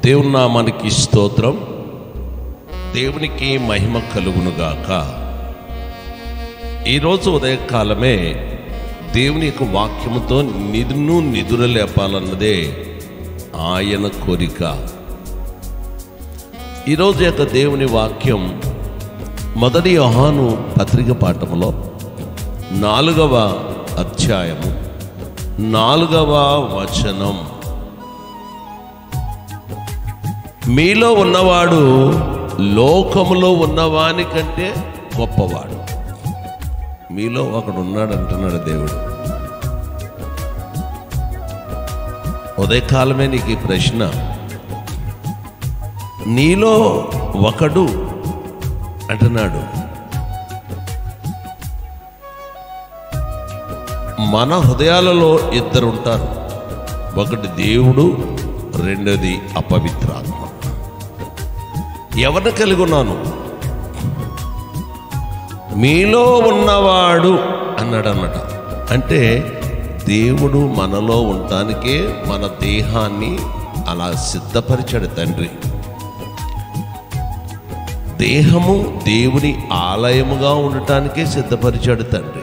దేవుని నామానికి స్తోత్రం దేవునికి మహిమ కలుగునుగాక ఈరోజు ఉదయకాలమే దేవుని యొక్క వాక్యముతో నిధును నిధుల లేపాలన్నదే ఆయన కోరిక ఈరోజు యొక్క దేవుని వాక్యం మొదటి యోహాను పత్రిక పాఠములో నాలుగవ అధ్యాయము నాలుగవ వచనం మీలో ఉన్నవాడు లోకములో ఉన్నవాని కంటే గొప్పవాడు మీలో ఒకడు ఉన్నాడు అంటున్నాడు దేవుడు ఉదయకాలమే నీకు ఈ ప్రశ్న నీలో ఒకడు అంటున్నాడు మన హృదయాలలో ఇద్దరు ఉంటారు ఒకటి దేవుడు రెండోది అపవిత్రాత్మ ఎవరిని కలిగి ఉన్నాను మీలో ఉన్నవాడు అన్నాడు అన్నట అంటే దేవుడు మనలో ఉండటానికే మన దేహాన్ని అలా సిద్ధపరిచాడు తండ్రి దేహము దేవుని ఆలయముగా ఉండటానికే సిద్ధపరిచాడు తండ్రి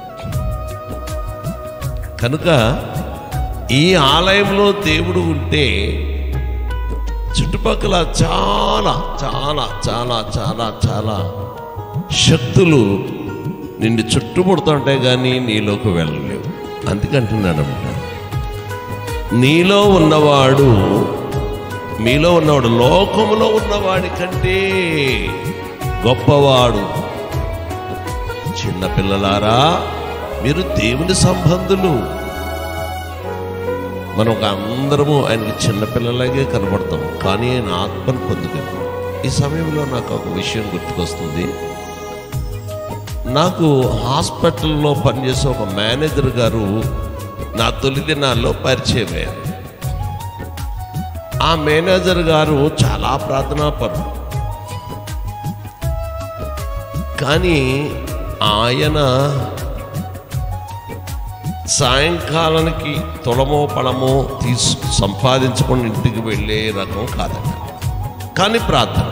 కనుక ఈ ఆలయంలో దేవుడు ఉంటే చుట్టుపక్కల చాలా చాలా చాలా చాలా చాలా శక్తులు నిన్ను చుట్టుముడుతుంటాయి కానీ నీలోకి వెళ్ళలేవు అందుకంటున్నాడనమాట నీలో ఉన్నవాడు మీలో ఉన్నవాడు లోకములో ఉన్నవాడి కంటే గొప్పవాడు చిన్నపిల్లలారా మీరు దేవుని సంబంధులు మనం ఒక అందరము ఆయనకి చిన్నపిల్లలాగే కనబడతాం కానీ ఆయన ఆత్మను పొందుకుంటాం ఈ సమయంలో నాకు ఒక విషయం గుర్తుకొస్తుంది నాకు హాస్పిటల్లో పనిచేసే ఒక మేనేజర్ గారు నా తొలి దినాల్లో పరిచయం అయ్యారు ఆ మేనేజర్ గారు చాలా ప్రార్థనా పరుడు కానీ ఆయన సాయంకాలానికి తొలమో పడమో తీసు సంపాదించుకొని ఇంటికి వెళ్ళే రకం కాదట కానీ ప్రార్థన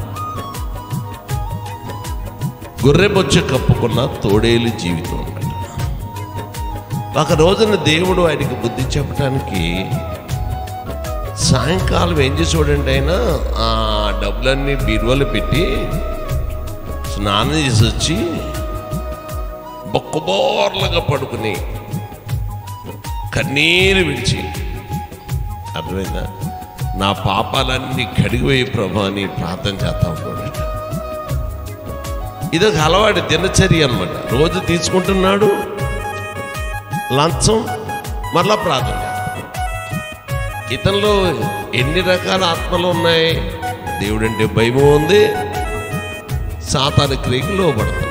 గొర్రెబొచ్చ కప్పుకున్న తోడేలు జీవితం అన్నమాట ఒక రోజున దేవుడు ఆయనకి బుద్ధి చెప్పడానికి సాయంకాలం ఏం చేసేవాడంటే ఆయన ఆ డబ్బులన్నీ బీరువాలో పెట్టి స్నానం చేసి వచ్చి బొక్కబోర్లుగా పడుకుని కన్నీరు విడిచి అర్థమైందా నా పాపాలన్నీ కడిగిపోయి ప్రభా అని ప్రార్థన చేస్తా ఉంటాడు ఇదొక అలవాటు దినచర్య అనమాట రోజు తీసుకుంటున్నాడు లంచం మరలా ప్రార్థన చేస్తాడు. ఇతనిలో ఎన్ని రకాల ఆత్మలు ఉన్నాయి దేవుడంటే భయము ఉంది సాతాని క్రియకు లోబడుతున్నాడు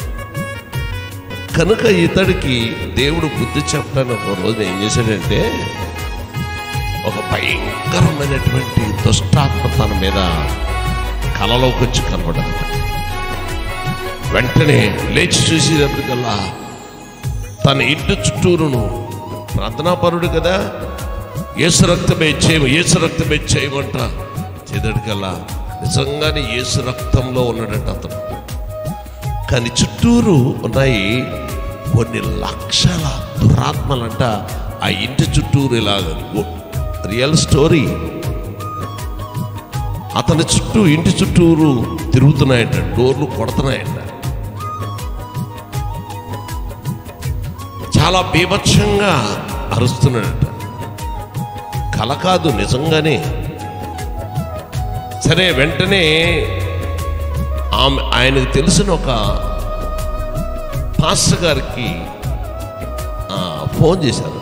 కనుక ఇతడికి దేవుడు బుద్ధి చెప్పడానికి ఒక రోజు ఏం చేశాడంటే ఒక భయంకరమైనటువంటి దుష్టాత్మ తన మీద కలలోకి వచ్చి కనబడదు వెంటనే లేచి చూసేటప్పటికల్లా తన ఇంటి చుట్టూరును ప్రార్థనాపరుడు కదా ఏసు రక్తమే చేయము ఏసు రక్తమే చేయమంట చేదడికల్లా నిజంగానే ఏసు రక్తంలో ఉన్నాడంట అతను కానీ చుట్టూరు ఉన్నాయి కొన్ని లక్షల దురాత్మలంట ఆ ఇంటి చుట్టూరు ఇలాగ రియల్ స్టోరీ అతని చుట్టూ ఇంటి చుట్టూరు తిరుగుతున్నాయంట డోర్లు కొడుతున్నాయంట చాలా బీభత్సంగా అరుస్తున్నాడట కల కాదు నిజంగానే సరే వెంటనే ఆమె ఆయనకు తెలిసిన ఒక పాస్టర్ గారికి ఆ, ఫోన్ చేశారు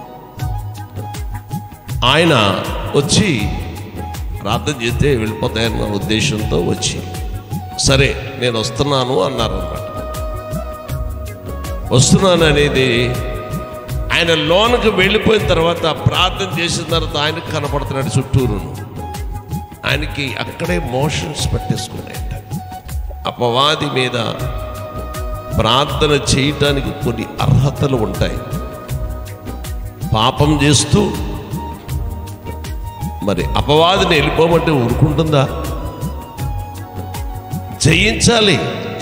ఆయన వచ్చి ప్రార్థన చేస్తే వెళ్ళిపోతాయన్న ఉద్దేశంతో వచ్చి సరే నేను వస్తున్నాను అన్నారు అన్నమాట వస్తున్నాను అనేది ఆయన లోనికి వెళ్ళిపోయిన తర్వాత ప్రార్థన చేసిన తర్వాత ఆయనకు కనపడుతున్నాడు చుట్టూరును ఆయనకి అక్కడే మోషన్స్ పట్టేసుకున్నాయట అపవాది మీద ప్రార్థన చేయటానికి కొన్ని అర్హతలు ఉంటాయి పాపం చేస్తూ మరి అపవాదిని వెళ్ళిపోమంటే ఊరుకుంటుందా జయించాలి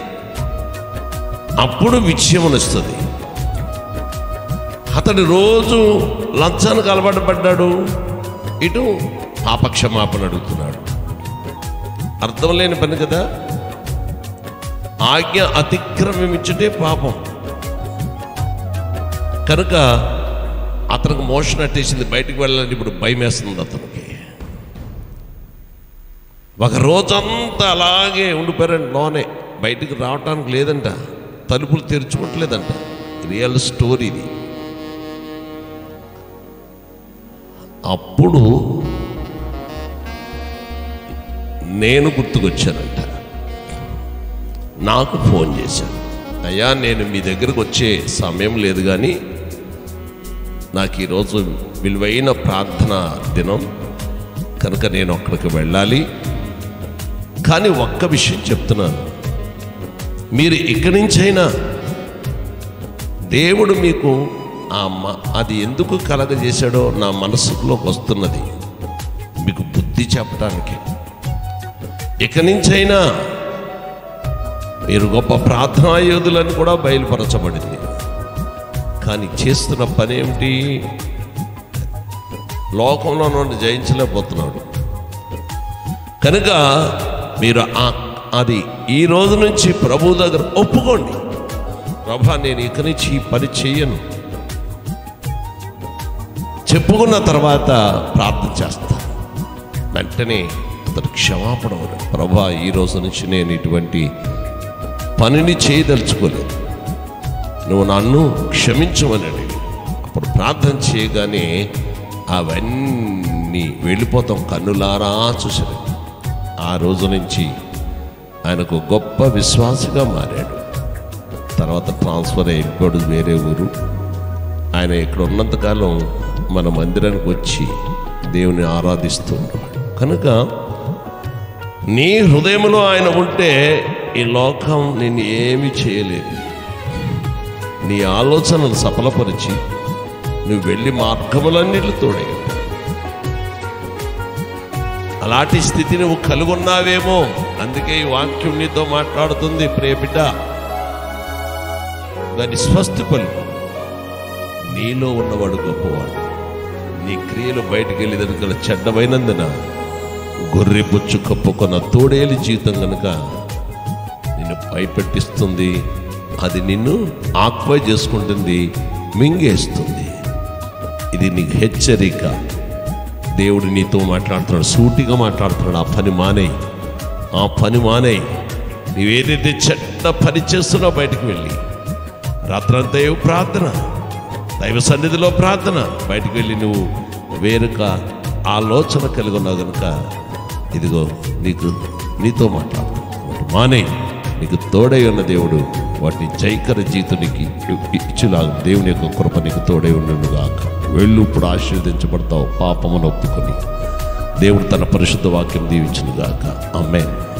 అప్పుడు విజయం వస్తుంది అతడు రోజు లంచానికి అలవాటు పడ్డాడు ఇటు పాపక్షమాపణ అడుగుతున్నాడు అర్థం లేని పని కదా ఆజ్ఞ అతిక్రమించుటే పాపం కనుక అతనికి మోషన్ అట్టేసింది బయటికి వెళ్ళాలని ఇప్పుడు భయం వేస్తుంది అతనికి ఒక రోజంతా అలాగే ఉండిపోయారంట లోనే బయటికి రావటానికి లేదంట తలుపులు తెరుచుకోవట్లేదంట రియల్ స్టోరీ ఇది అప్పుడు నేను గుర్తుకొచ్చానంట నాకు ఫోన్ చేశాను అయ్యా నేను మీ దగ్గరకు వచ్చే సమయం లేదు కానీ నాకు ఈరోజు విలువైన ప్రార్థన దినం కనుక నేను అక్కడికి వెళ్ళాలి కానీ ఒక్క విషయం చెప్తున్నాను మీరు ఇక్కడి నుంచైనా దేవుడు మీకు ఆ మ- అది ఎందుకు కలగజేశాడో నా మనసులోకి వస్తున్నది మీకు బుద్ధి చెప్పడానికి ఇక నుంచైనా మీరు గొప్ప ప్రార్థనా యోధులని కూడా బయలుపరచబడింది కానీ చేస్తున్న పని ఏమిటి లోకంలో నుండి జయించలేకపోతున్నాడు కనుక మీరు ఆ- అది ఈ రోజు నుంచి ప్రభు దగ్గర ఒప్పుకోండి ప్రభా నేను ఇక నుంచి ఈ పని చెయ్యను చెప్పుకున్న తర్వాత ప్రార్థన చేస్తాను వెంటనే అతడు క్షమాపణ అవ్వడు. ప్రభా ఈ రోజు నుంచి నేను ఇటువంటి పనిని చేయదలుచుకోలేదు నువ్వు నన్ను క్షమించమనండి అప్పుడు ప్రార్థన చేయగానే అవన్నీ వెళ్ళిపోతాం కన్నులారా చూసాడు ఆ రోజు నుంచి ఆయనకు గొప్ప విశ్వాసిగా మారాడు తర్వాత ట్రాన్స్ఫర్ అయిపోయాడు వేరే ఊరు ఆయన ఇక్కడ ఉన్నంతకాలం మన మందిరానికి వచ్చి దేవుని ఆరాధిస్తూ ఉండేవాడు కనుక నీ హృదయంలో ఆయన ఉంటే ఈ లోకం నేను ఏమీ చేయలేదు నీ ఆలోచనలు సఫలపరిచి నువ్వు వెళ్ళి మార్గములన్నిట్లు తోడే అలాంటి స్థితి నువ్వు కలుగున్నావేమో అందుకే ఈ వాక్యం నీతో మాట్లాడుతుంది ప్రియ బిడ్డ దాన్ని స్వస్తి పలుకు నీలో ఉన్నవాడు గొప్పవాడు నీ క్రియలు బయటికి వెళ్ళేదనుక చెడ్డమైనందున గొర్రె బొచ్చు కప్పుకొన్న తోడేలి జీవితం కనుక నిన్ను భయపెట్టిస్తుంది అది నిన్ను ఆక్వై చేసుకుంటుంది మింగేస్తుంది ఇది నీకు హెచ్చరిక దేవుడు నీతో మాట్లాడుతున్నాడు సూటిగా మాట్లాడుతున్నాడు ఆ పని మానే ఆ పని మానే నీవేదైతే చెడ్డ పని చేస్తున్నావు బయటికి వెళ్ళి రాత్రంతా ఏవో ప్రార్థన దైవ సన్నిధిలో ప్రార్థన బయటికి వెళ్ళి నువ్వు వేరొక ఆలోచన కలిగి ఉన్నావు కనుక ఇదిగో నీకు నీతో మాట్లాడుతున్నాడు మానే నీకు తోడై ఉన్న దేవుడు వాటిని జైకర జీతునికి ఇచ్చులాగా దేవుని యొక్క కృప నీకు తోడై ఉండుగాక వెళ్ళు ఇప్పుడు ఆశీర్వదించబడతావు పాపమును ఒప్పుకొని దేవుడు తన పరిశుద్ధ వాక్యం దీవించునుగాక అమ్మే